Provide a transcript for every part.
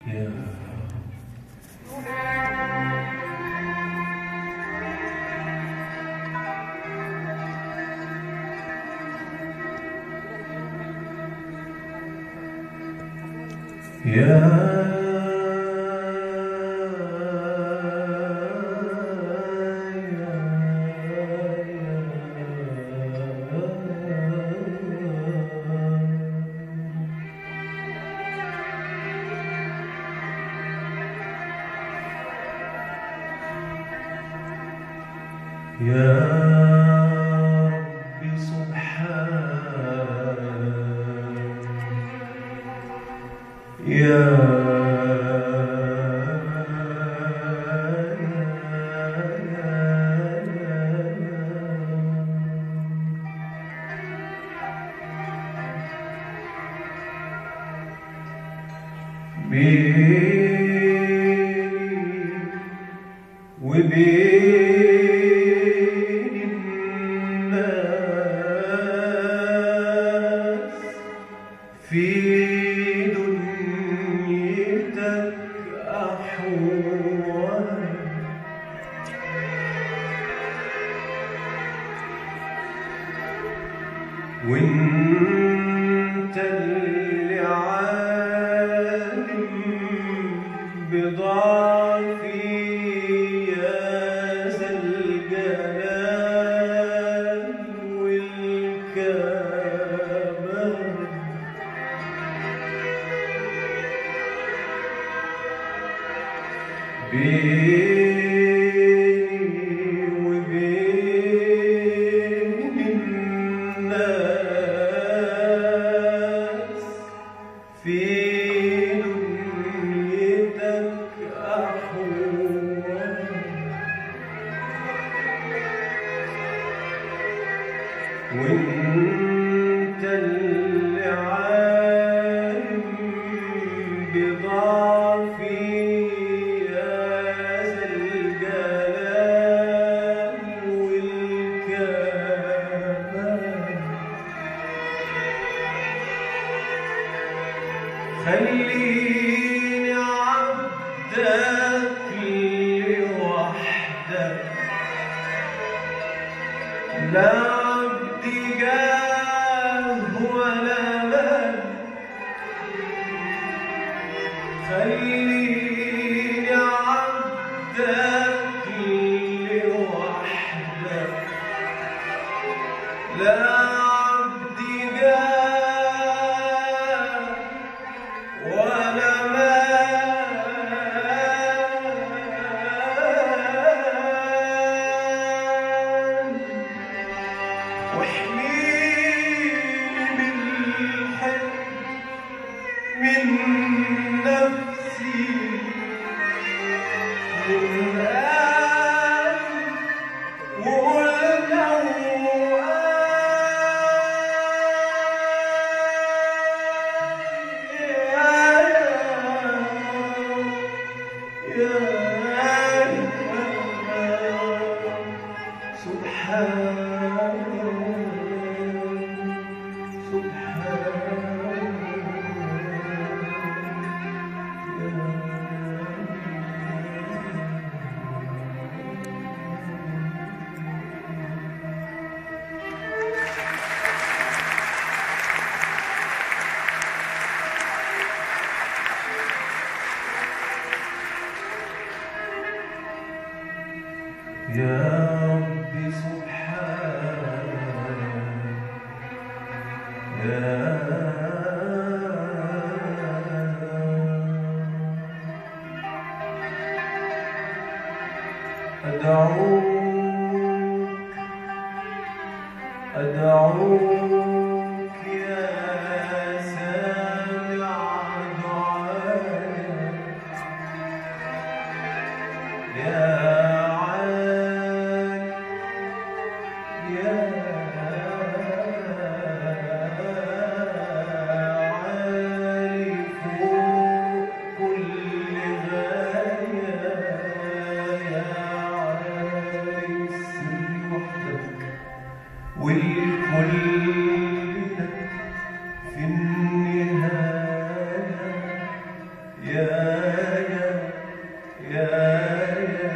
يا يا يا رب سبحان يا بيني وبين الناس في دنيتك أحوال وانت اللي عالم بضعفي يا ذا الجلال والكمال بيني وبين الناس في دنيتك أحوال وانت اللي عالم بضعفي يا ذا الجلال والكمال خليني عبدك لوحدك لا عبدي جاه ولا مال خليني عبدك لوحدك لا عبدي جاه ولا مال واحميني بالحب من نفسي من آل يا رب سبحان يا أدعوك أدعوك يا سامع دعائي يا عالي يا عالي فوق كل غاية يا عالي السر وحدك والكل يا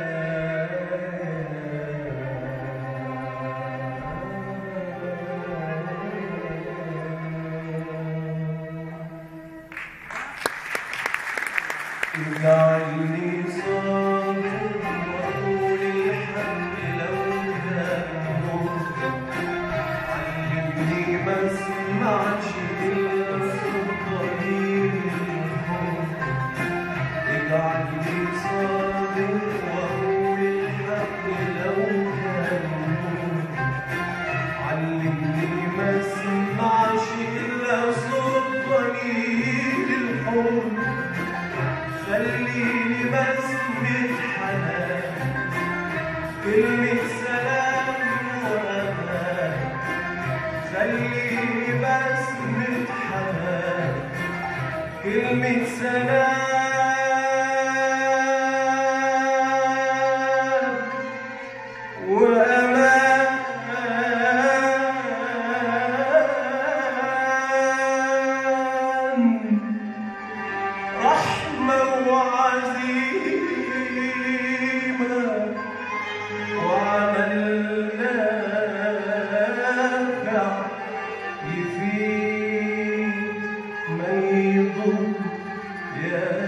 اجعلني صابر واقول الحمد لو كان مر علمني ما اسمعش الا صوت ضمير الحب اجعلني صابر واقول الحق لو كان مر علمني ما اسمعش الا صوت ضمير الحب خليني بسمة حنان كلمة سلام وأمان خليني بسمة حنان كلمة سلام وأمان رحمة وعزيمة وعمل نافع يفيد ما يضر يا